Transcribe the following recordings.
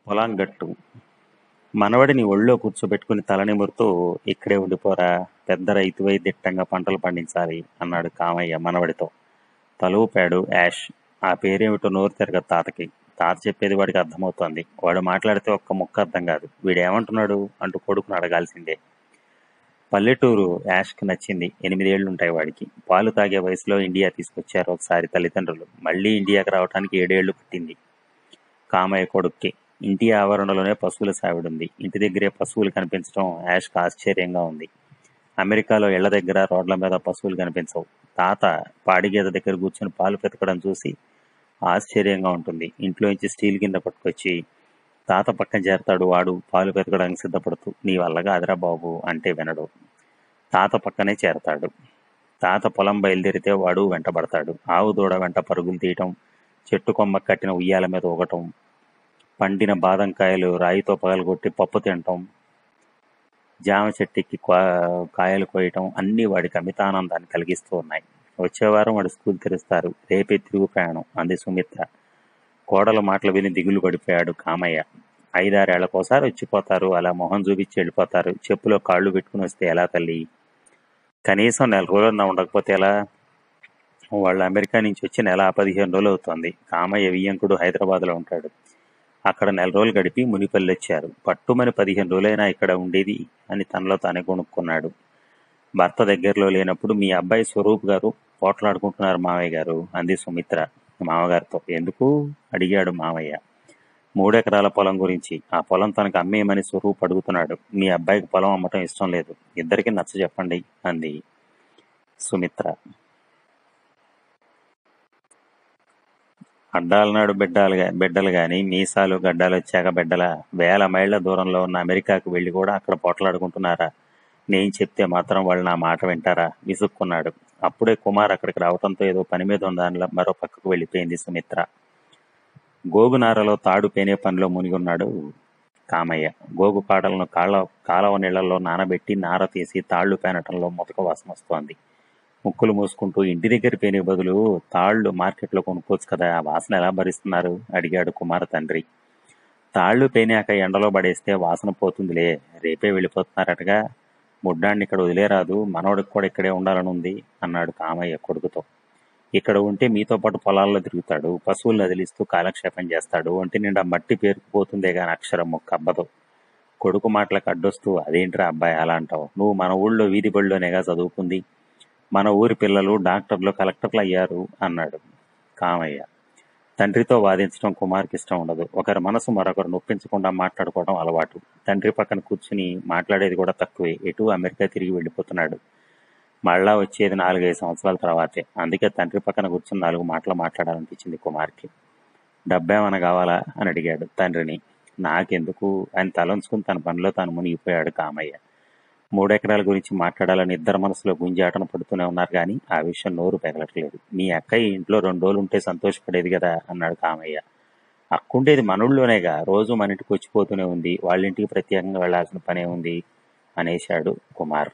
పొలం గట్టు మనవడిని ఒళ్ళో కూర్చోబెట్టుకుని తలనిమురుతూ ఇక్కడే ఉండిపోరా పెద్ద రైతువై దిట్టంగా పంటలు పండించాలి అన్నాడు కామయ్య మనవడితో తలూపాడు యాష్ ఆ పేరేమిటో నోరు తిరగదు తాతకి తాత చెప్పేది వాడికి అర్థమవుతోంది వాడు మాట్లాడితే ఒక్క ముక్క అర్థం కాదు వీడేమంటున్నాడు అంటూ కొడుకును అడగాల్సిందే పల్లెటూరు యాష్కి నచ్చింది ఎనిమిదేళ్లు ఉంటాయి వాడికి పాలు తాగే వయసులో ఇండియా తీసుకొచ్చారు ఒకసారి తల్లిదండ్రులు మళ్ళీ ఇండియాకి రావడానికి ఏడేళ్లు పట్టింది కామయ్య కొడుక్కి ఇంటి ఆవరణలోనే పశువుల సావిడుంది ఇంటి దగ్గరే పశువులు కనిపించడం యాష్కి ఆశ్చర్యంగా ఉంది అమెరికాలో ఇళ్ల దగ్గర రోడ్ల మీద పశువులు కనిపించవు తాత పాడిగేద దగ్గర కూర్చొని పాలు పెతకడం చూసి ఆశ్చర్యంగా ఉంటుంది ఇంట్లోంచి స్టీల్ కింద పట్టుకొచ్చి తాత పక్కన చేరతాడు వాడు పాలు పెతకడానికి సిద్ధపడుతూ నీ వల్ల కాదురా బాబు అంటే వినడు తాత పక్కనే చేరతాడు తాత పొలం బయలుదేరితే వాడు వెంటబడతాడు ఆవు దూడ వెంట పరుగులు తీయటం చెట్టు కొమ్మ కట్టిన ఉయ్యాల మీద ఊగటం పండిన బాదం కాయలు రాయితో పగలగొట్టి పప్పు తినటం జామ చెట్టుకి కా- కాయలు కోయటం అన్నీ వాడికి అమితానందాన్ని కలిగిస్తూ ఉన్నాయి వచ్చే వారం వాడు స్కూల్ తెరుస్తారు రేపే తిరుగు ప్రయాణం అంది సుమిత్ర కోడల మాటలు విని దిగులు పడిపోయాడు కామయ్య ఐదారేళ్లకోసారి వచ్చిపోతారు అలా మొహం చూపించి వెళ్ళిపోతారు చెప్పులో కాళ్ళు పెట్టుకుని వస్తే ఎలా తల్లి కనీసం నెల రోజులన్నా ఉండకపోతే ఎలా వాళ్ళు అమెరికా నుంచి వచ్చి నెల పదిహేను రోజులు అవుతోంది కామయ్య వియ్యంకుడు హైదరాబాద్లో ఉంటాడు అక్కడ నెల రోజులు గడిపి మునిపల్లి వచ్చారు పట్టుమని పదిహేను రోజులైనా ఇక్కడ ఉండేది అని తనలో తానే కొనుక్కున్నాడు భర్త దగ్గరలో లేనప్పుడు మీ అబ్బాయి స్వరూప్ గారు పోట్లాడుకుంటున్నారు మావయ్య గారు అంది సుమిత్ర మామగారితో ఎందుకు అడిగాడు మామయ్య మూడెకరాల పొలం గురించి ఆ పొలం తనకు అమ్మేయమని స్వరూప్ అడుగుతున్నాడు మీ అబ్బాయికి పొలం అమ్మటం ఇష్టం లేదు ఇద్దరికి నచ్చ చెప్పండి అంది సుమిత్ర అడ్డాల నాడు బిడ్డలు గా- బిడ్డలు గాని మీసాలు గడ్డాలు వచ్చాక బిడ్డల వేల మైళ్ళ దూరంలో ఉన్న అమెరికాకు వెళ్లి కూడా అక్కడ పోట్లాడుకుంటున్నారా నేను చెప్తే మాత్రం వాళ్ళు నా మాట వింటారా విసుక్కున్నాడు అప్పుడే కుమార్ అక్కడికి రావడంతో ఏదో పని మీద ఉందని మరో పక్కకు వెళ్ళిపోయింది సుమిత్ర గోగునారలో తాడు పేనే పనిలో మునిగున్నాడు కామయ్య గోగు కాడలను కాళ్ళ కాలవ నీళ్లలో నానబెట్టి నార తీసి తాళ్లు పేనటంలో ముతక వాసన వస్తోంది ముక్కులు మూసుకుంటూ ఇంటి దగ్గర పేనే బదులు తాళ్లు మార్కెట్లో కొనుక్కోవచ్చు కదా ఆ వాసన ఎలా భరిస్తున్నారు అడిగాడు కుమార తండ్రి తాళ్లు పేనాక ఎండలో పడేస్తే వాసన పోతుందిలే రేపే వెళ్ళిపోతున్నారటగా ముడ్డాన్ని ఇక్కడ వదిలేరాదు మనవడికి కూడా ఇక్కడే ఉండాలని ఉంది అన్నాడు కామయ్య కొడుకుతో ఇక్కడ ఉంటే మీతో పాటు పొలాల్లో తిరుగుతాడు పశువులను వదిలిస్తూ కాలక్షేపం చేస్తాడు ఒంటి నిండా మట్టి పేరుకుపోతుందే గాని అక్షరం ముక్క అబ్బదు కొడుకు మాటలకు అడ్డొస్తూ అదేంట్రా అబ్బాయి అలా అంటావు నువ్వు మన ఊళ్ళో వీధి బడిలోనేగా చదువుకుంది మన ఊరి పిల్లలు డాక్టర్లు కలెక్టర్లు అయ్యారు అన్నాడు కామయ్య తండ్రితో వాదించడం కుమార్కి ఇష్టం ఉండదు ఒకరి మనసు మరొకరు నొప్పించకుండా మాట్లాడుకోవడం అలవాటు తండ్రి పక్కన కూర్చుని మాట్లాడేది కూడా తక్కువే ఎటు అమెరికా తిరిగి వెళ్ళిపోతున్నాడు మళ్ళా వచ్చేది నాలుగైదు సంవత్సరాల తర్వాతే అందుకే తండ్రి పక్కన కూర్చుని నాలుగు మాటలు మాట్లాడాలనిపించింది కుమార్కి డబ్బేమన్నా కావాలా అని అడిగాడు తండ్రిని నాకెందుకు ఆయన తలంచుకుని తన పనిలో తాను మునిగిపోయాడు కామయ్య మూడెకరాల గురించి మాట్లాడాలని ఇద్దరు మనసులో గుంజాటన పడుతూనే ఉన్నారు కానీ ఆ విషయం నోరు పెగలట్లేదు మీ అక్క ఈ ఇంట్లో రెండు రోజులు ఉంటే సంతోషపడేది కదా అన్నాడు కామయ్య అక్కుండేది మనూళ్ళోనేగా రోజు మన ఇంటికి వచ్చిపోతూనే ఉంది వాళ్ళ ఇంటికి ప్రత్యేకంగా వెళ్లాల్సిన పనే ఉంది అనేశాడు కుమార్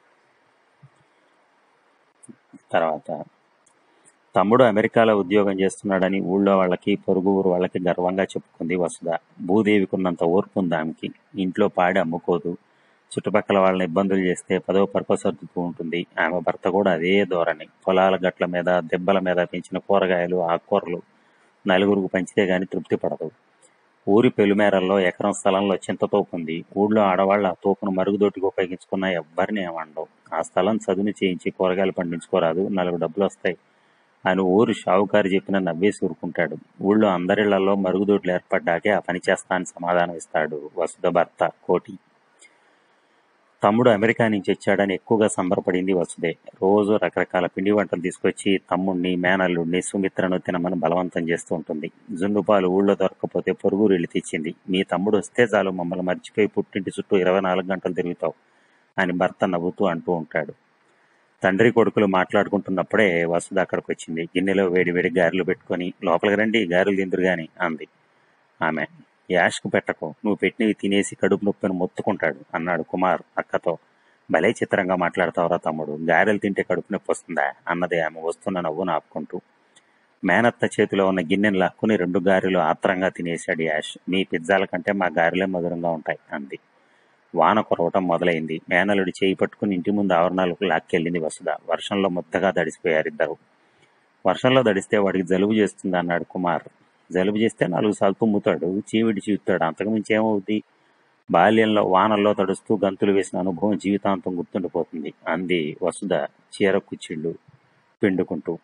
తర్వాత తమ్ముడు అమెరికాలో ఉద్యోగం చేస్తున్నాడని ఊళ్ళో వాళ్ళకి పొరుగు ఊరు వాళ్ళకి గర్వంగా చెప్పుకుంది వసుధ భూదేవికున్నంత ఓర్పు ఉంది ఆమెకి ఇంట్లో పాడి అమ్ముకోదు చుట్టుపక్కల వాళ్ళని ఇబ్బందులు చేస్తే పదో పరప సర్దుతూ ఉంటుంది ఆమె భర్త కూడా అదే ధోరణి పొలాల గట్ల మీద దెబ్బల మీద పెంచిన కూరగాయలు ఆకుకూరలు నలుగురికి పంచితే గాని తృప్తి పడదు ఊరి పెలుమేరల్లో ఎకరం స్థలంలో చింతతోపు ఉంది ఊళ్ళో ఆడవాళ్ళు ఆ తోపును మరుగుదొడ్డికి ఉపయోగించుకున్న ఎవ్వరిని ఏమండవు ఆ స్థలం చదును చేయించి కూరగాయలు పండించుకోరాదు నాలుగు డబ్బులు వస్తాయి అని ఊరు షావుకారు చెప్పిన నవ్వేసి ఊరుకుంటాడు ఊళ్ళో అందరిళ్లలో మరుగుదొడ్లు ఏర్పడ్డాకే ఆ పని చేస్తా అని సమాధానం ఇస్తాడు వసుధ భర్త కోటి తమ్ముడు అమెరికా నుంచి వచ్చాడని ఎక్కువగా సంబరపడింది వసుదే రోజు రకరకాల పిండి వంటలు తీసుకొచ్చి తమ్ముడిని మేనల్లుడిని సుమిత్రను తినమని బలవంతం చేస్తూ ఉంటుంది జున్ను పాలు ఊళ్ళో దొరకకపోతే పొరుగురు వెళ్ళి తెచ్చింది మీ తమ్ముడు వస్తే చాలు మమ్మల్ని మర్చిపోయి పుట్టింటి చుట్టూ ఇరవై నాలుగు గంటలు తిరుగుతావు అని భర్త నవ్వుతూ అంటూ ఉంటాడు తండ్రి కొడుకులు మాట్లాడుకుంటున్నప్పుడే వసుధ అక్కడికి వచ్చింది గిన్నెలో వేడి వేడి గారెలు పెట్టుకొని లోపలికి రండి గారెలు తిందురు గాని అంది ఆమె యాష్కు పెట్టకు నువ్వు పెట్టినవి తినేసి కడుపు నొప్పిని మొత్తుకుంటాడు అన్నాడు కుమార్ అక్కతో భలే చిత్రంగా మాట్లాడతావురా తమ్ముడు గారెలు తింటే కడుపు నొప్పి వస్తుందా అన్నది ఆమె వస్తున్న నవ్వును ఆపుకుంటూ మేనత్త చేతిలో ఉన్న గిన్నెను లాక్కుని రెండు గారెలు ఆత్రంగా తినేశాడు యాష్ మీ పిజ్జాల కంటే మా గారెలే మధురంగా ఉంటాయి అంది వాన కురవటం మొదలైంది మేనలుడి చేయి పట్టుకుని ఇంటి ముందు ఆవరణాలకు లాక్కెళ్ళింది వసుధ వర్షంలో ముద్దగా తడిసిపోయారు ఇద్దరు వర్షంలో తడిస్తే వాడికి జలుబు చేస్తుంది అన్నాడు కుమార్ జలుబు చేస్తే నాలుగు సార్లు తుమ్ముతాడు చీవిడి చీవుతాడు అంతకుమించి ఏమవుద్ది బాల్యంలో వానల్లో తడుస్తూ గంతులు వేసిన అనుభవం జీవితాంతం గుర్తుండిపోతుంది అంది వసుధ చీర కుచ్చిళ్ళు పిండుకుంటూ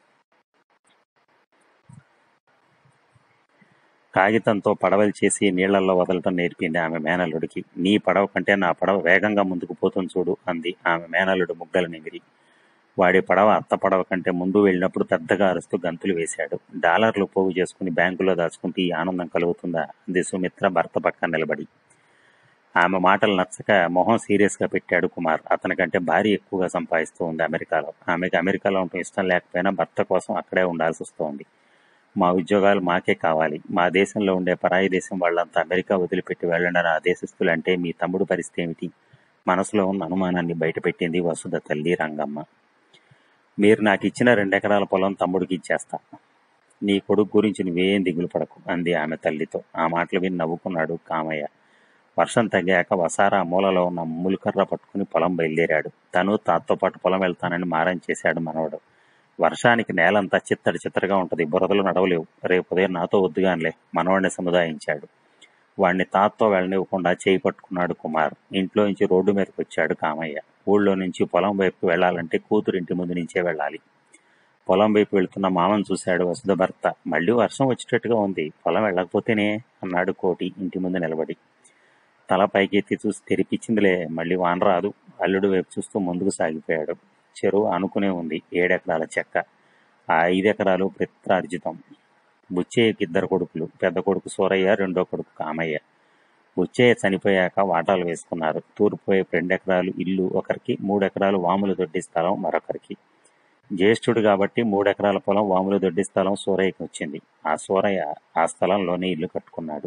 కాగితంతో పడవలు చేసి నీళ్లలో వదలటం నేర్పింది ఆమె మేనల్లుడికి నీ పడవ కంటే నా పడవ వేగంగా ముందుకు పోతుంది చూడు అంది ఆమె మేనల్లుడు ముగ్గల నిమిరి వాడి పడవ అత్త పడవ కంటే ముందు వెళ్ళినప్పుడు పెద్దగా అరుస్తూ గంతులు వేశాడు డాలర్లు పోగు చేసుకుని బ్యాంకులో దాచుకుంటే ఈ ఆనందం కలుగుతుందా అంది సుమిత్ర భర్త పక్కన నిలబడి ఆమె మాటలు నచ్చక మొహం సీరియస్ గా పెట్టాడు కుమార్ అతనికంటే భార్య ఎక్కువగా సంపాదిస్తూ ఉంది అమెరికాలో ఆమెకి అమెరికాలో ఉండటం ఇష్టం లేకపోయినా భర్త కోసం అక్కడే ఉండాల్సి వస్తోంది మా ఉద్యోగాలు మాకే కావాలి మా దేశంలో ఉండే పరాయి దేశం వాళ్ళంతా అమెరికా వదిలిపెట్టి వెళ్ళండి ఆ దేశస్తులంటే మీ తమ్ముడు పరిస్థితి ఏమిటి మనసులో ఉన్న అనుమానాన్ని బయటపెట్టింది వసుధ తల్లి రంగమ్మ మీరు నాకు ఇచ్చిన రెండెకరాల పొలం తమ్ముడికి ఇచ్చేస్తా నీ కొడుకు గురించి నువ్వేం దిగులు పడకు అంది ఆమె తల్లితో ఆ మాటలు విని నవ్వుకున్నాడు కామయ్య వర్షం తగ్గాక వసారా మూలలో ఉన్న ములుకర్ర పట్టుకుని పొలం బయలుదేరాడు తను తాతతో పాటు పొలం వెళ్తానని మారం చేశాడు మనవడు వర్షానికి నేలంతా చిత్తడి చిత్తడిగా ఉంటది బురదలు నడవలేవు రేపు ఉదయం నాతో వద్దుగానిలే మనవాడిని సముదాయించాడు వాడిని తాతతో వెళ్ళనివ్వకుండా చేయి పట్టుకున్నాడు కుమార్ ఇంట్లో నుంచి రోడ్డు మీదకి వచ్చాడు కామయ్య ఊళ్ళో నుంచి పొలం వైపు వెళ్ళాలంటే కూతురు ఇంటి ముందు నుంచే వెళ్ళాలి పొలం వైపు వెళ్తున్న మామను చూశాడు వసుధ భర్త మళ్ళీ వర్షం వచ్చేటట్టుగా ఉంది పొలం వెళ్ళకపోతేనే అన్నాడు కోటి ఇంటి ముందు నిలబడి తల పైకెత్తి చూసి తెరిపించిందిలే మళ్ళీ వాన రాదు అల్లుడు వైపు చూస్తూ ముందుకు సాగిపోయాడు చెరువు అనుకునే ఉంది ఏడెకరాల చెక్క ఆ ఐదెకరాలు పిత్రార్జితం బుచ్చయ్యకి ఇద్దరు కొడుకులు పెద్ద కొడుకు సూరయ్య రెండో కొడుకు కామయ్య బుచ్చయ్య చనిపోయాక వాటాలు వేసుకున్నారు తూర్పు వైపు రెండెకరాలు ఇల్లు ఒకరికి మూడెకరాలు వాముల దొడ్డి స్థలం మరొకరికి జ్యేష్ఠుడు కాబట్టి మూడెకరాల పొలం వాముల దొడ్డి స్థలం సూరయ్యకి వచ్చింది ఆ సూరయ్య ఆ స్థలంలోనే ఇల్లు కట్టుకున్నాడు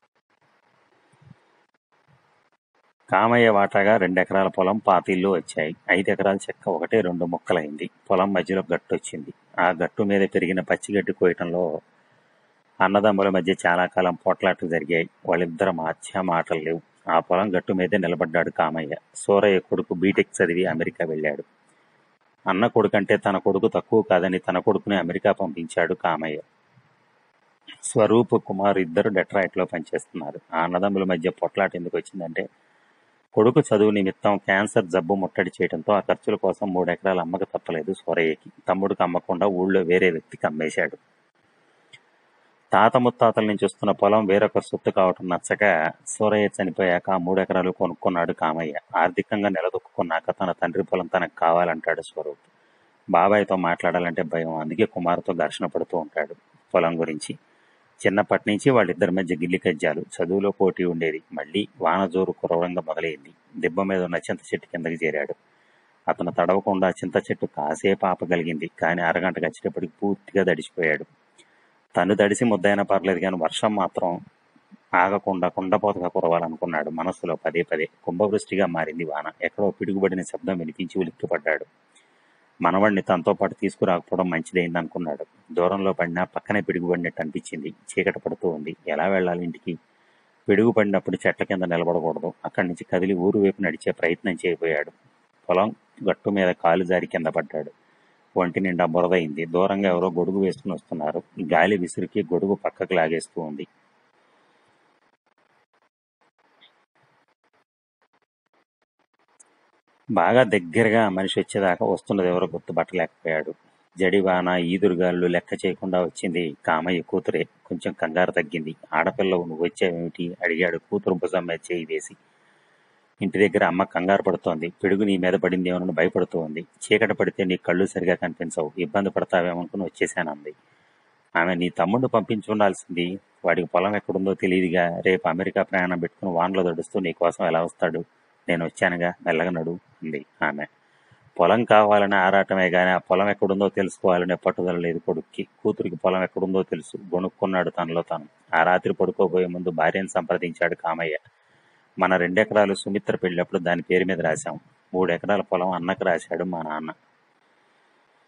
కామయ్య వాటాగా రెండెకరాల పొలం పాతిళ్ళు వచ్చాయి ఐదు ఎకరాల చెక్క ఒకటే రెండు ముక్కలైంది పొలం మధ్యలో గట్టు వచ్చింది ఆ గట్టు మీద పెరిగిన పచ్చిగడ్డి కోయటంలో అన్నదమ్ముల మధ్య చాలా కాలం పోట్లాటలు జరిగాయి వాళ్ళిద్దరు మాత్య మాటలు లేవు ఆ పొలం గట్టు మీదే నిలబడ్డాడు కామయ్య సూరయ్య కొడుకు బీటెక్ చదివి అమెరికా వెళ్ళాడు అన్న కొడుకంటే తన కొడుకు తక్కువ కాదని తన కొడుకుని అమెరికా పంపించాడు కామయ్య స్వరూప్ కుమార్ ఇద్దరు డెట్రాయిట్ లో పనిచేస్తున్నారు ఆ అన్నదమ్ముల మధ్య పొట్లాట ఎందుకు వచ్చిందంటే కొడుకు చదువు నిమిత్తం క్యాన్సర్ జబ్బు ముట్టడి చేయడంతో ఆ ఖర్చుల కోసం మూడు ఎకరాలు అమ్మక తప్పలేదు సూరయ్యకి తమ్ముడికి అమ్మకుండా ఊళ్ళో వేరే వ్యక్తికి అమ్మేశాడు తాత ముత్తాతల నుంచి వస్తున్న పొలం వేరొకరు సొత్తు కావటం నచ్చక సూరయ్య చనిపోయాక ఆ మూడు ఎకరాలు కొనుక్కున్నాడు కామయ్య ఆర్థికంగా నిలదొక్కున్నాక తన తండ్రి పొలం తనకు కావాలంటాడు స్వరూప్ బాబాయ్తో మాట్లాడాలంటే భయం అందుకే కుమార్తో ఘర్షణ పడుతూ ఉంటాడు పొలం గురించి చిన్నప్పటి నుంచి వాళ్ళిద్దరి మధ్య గిల్లి కజ్జాలు చదువులో పోటీ ఉండేది మళ్ళీ వాన జోరు కురవడంగా మొదలైంది దిబ్బ మీద ఉన్న చింత చెట్టు కిందకి చేరాడు అతను తడవకుండా చింత చెట్టు కాసేపు ఆపగలిగింది కానీ అరగంటకు వచ్చేటప్పటికి పూర్తిగా దడిచిపోయాడు తను దడిసి ముద్దైనా పర్లేదు కానీ వర్షం మాత్రం ఆగకుండా కుండపోతగా కురవాలనుకున్నాడు మనసులో పదే పదే కుంభవృష్టిగా మారింది వాన ఎక్కడో పిడుగుబడిన శబ్దం వినిపించి ఉలిక్కిపడ్డాడు మనవడిని తనతో పాటు తీసుకురాకపోవడం మంచిదైంది అనుకున్నాడు దూరంలో పడినా పక్కనే పిడుగుపడినట్టు అనిపించింది చీకటి పడుతూ ఉంది ఎలా వెళ్ళాలి ఇంటికి పిడుగు పడినప్పుడు చెట్ల కింద నిలబడకూడదు అక్కడి నుంచి కదిలి ఊరు వైపు నడిచే ప్రయత్నం చేయబోయాడు పొలం గట్టు మీద కాలు జారి కింద పడ్డాడు ఒంటి నిండా బురదయింది దూరంగా ఎవరో గొడుగు వేసుకుని వస్తున్నారు గాలి విసురుకి గొడుగు పక్కకు లాగేస్తూ ఉంది బాగా దగ్గరగా మనిషి వచ్చేదాకా వస్తున్నది ఎవరో గుర్తుపట్టలేకపోయాడు జడివాన ఈదురుగాళ్ళు లెక్క చేయకుండా వచ్చింది కామయ్య కూతురే కొంచెం కంగారు తగ్గింది ఆడపిల్లవు నువ్వు వచ్చావేమిటి అడిగాడు కూతురు భుజం మీద చేయి వేసి ఇంటి దగ్గర అమ్మ కంగారు పడుతోంది పిడుగు నీ మీద పడిందేమోనని భయపడుతూ ఉంది చీకటి పడితే నీ కళ్ళు సరిగా కనిపించవు ఇబ్బంది పడతావేమనుకుని వచ్చేసానంది ఆమె నీ తమ్ముడు పంపించి ఉండాల్సింది వాడికి పొలం ఎక్కడుందో తెలియదుగా రేపు అమెరికా ప్రయాణం పెట్టుకుని వానలో దడుస్తూ నీ కోసం ఎలా వస్తాడు నేను వచ్చానుగా మెల్లగా నడు అంది ఆమె పొలం కావాలని ఆరాటమే గాని ఆ పొలం ఎక్కడుందో తెలుసుకోవాలనే పట్టుదల లేదు కొడుక్కి కూతురికి పొలం ఎక్కడుందో తెలుసు గొనుక్కున్నాడు తనలో తాను ఆ రాత్రి పడుకోబోయే ముందు భార్యను సంప్రదించాడు కామయ్య మన రెండెకరాలు సుమిత్ర పెళ్ళప్పుడు దాని పేరు మీద రాశాం మూడు ఎకరాల పొలం అన్నకు రాశాడు మా నాన్న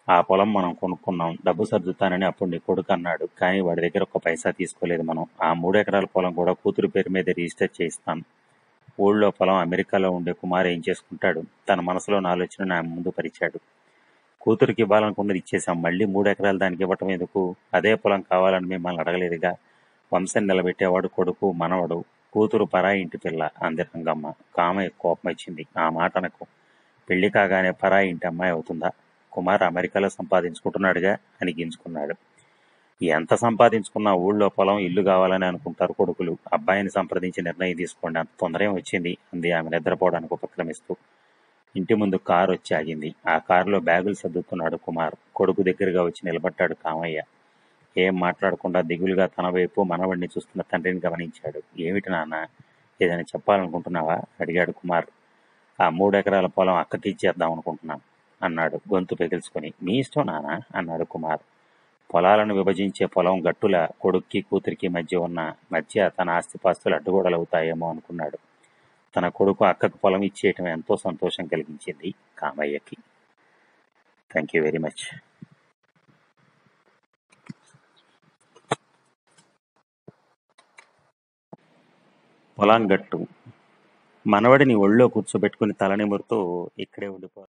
ఆ పొలం మనం కొనుక్కున్నాం డబ్బు సర్దుతానని అప్పుడు నీ కొడుకు అన్నాడు కానీ వాడి దగ్గర ఒక పైసా తీసుకోలేదు మనం ఆ మూడు ఎకరాల పొలం కూడా కూతురు పేరు మీద రిజిస్టర్ చేయిస్తాను ఊళ్ళో పొలం అమెరికాలో ఉండే కుమార్ ఏం చేసుకుంటాడు తన మనసులోని ఆలోచన నా ముందు పరిచాడు కూతురికి ఇవ్వాలనుకున్నది ఇచ్చేసాం మళ్ళీ మూడు ఎకరాలు దానికి ఇవ్వటం ఎందుకు అదే పొలం కావాలని మిమ్మల్ని అడగలేదుగా వంశం నిలబెట్టేవాడు కొడుకు మనవడు కూతురు పరాయి ఇంటి పిల్ల అంది రంగమ్మ కామయ్య కోపం వచ్చింది ఆ మాట అనకు పెళ్లి కాగానే పరాయి ఇంటి అమ్మాయి అవుతుందా కుమార్ అమెరికాలో సంపాదించుకుంటున్నాడుగా అని గింజుకున్నాడు ఎంత సంపాదించుకున్నా ఊళ్ళో పొలం ఇల్లు కావాలని అనుకుంటారు కొడుకులు అబ్బాయిని సంప్రదించి నిర్ణయం తీసుకోండి అంత తొందర ఏం వచ్చింది అంది ఆమె నిద్రపోవడానికి ఉపక్రమిస్తూ ఇంటి ముందు కారు వచ్చి ఆగింది ఆ కారులో బ్యాగులు సర్దుతున్నాడు కుమార్ కొడుకు దగ్గరగా వచ్చి నిలబడ్డాడు కామయ్య ఏం మాట్లాడకుండా దిగులుగా తన వైపు మనవడిని చూస్తున్న తండ్రిని గమనించాడు ఏమిటి నాన్న ఏదైనా చెప్పాలనుకుంటున్నావా అడిగాడు కుమార్ ఆ మూడు ఎకరాల పొలం అక్కకి ఇచ్చేద్దాం అనుకుంటున్నాం అన్నాడు గొంతు పెగిల్చుకొని మీ ఇష్టం నాన్న అన్నాడు కుమార్ పొలాలను విభజించే పొలం గట్టుల కొడుక్కి కూతురికి మధ్య ఉన్న మధ్య తన ఆస్తిపాస్తులు అడ్డుగోడలవుతాయేమో అనుకున్నాడు తన కొడుకు అక్కకు పొలం ఇచ్చేయటం ఎంతో సంతోషం కలిగించింది కామయ్యకి థ్యాంక్ యూ వెరీ మచ్ పొలం గట్టు మనవడిని ఒళ్ళో కూర్చోబెట్టుకుని తలనిమురుతూ ఇక్కడే ఉండిపో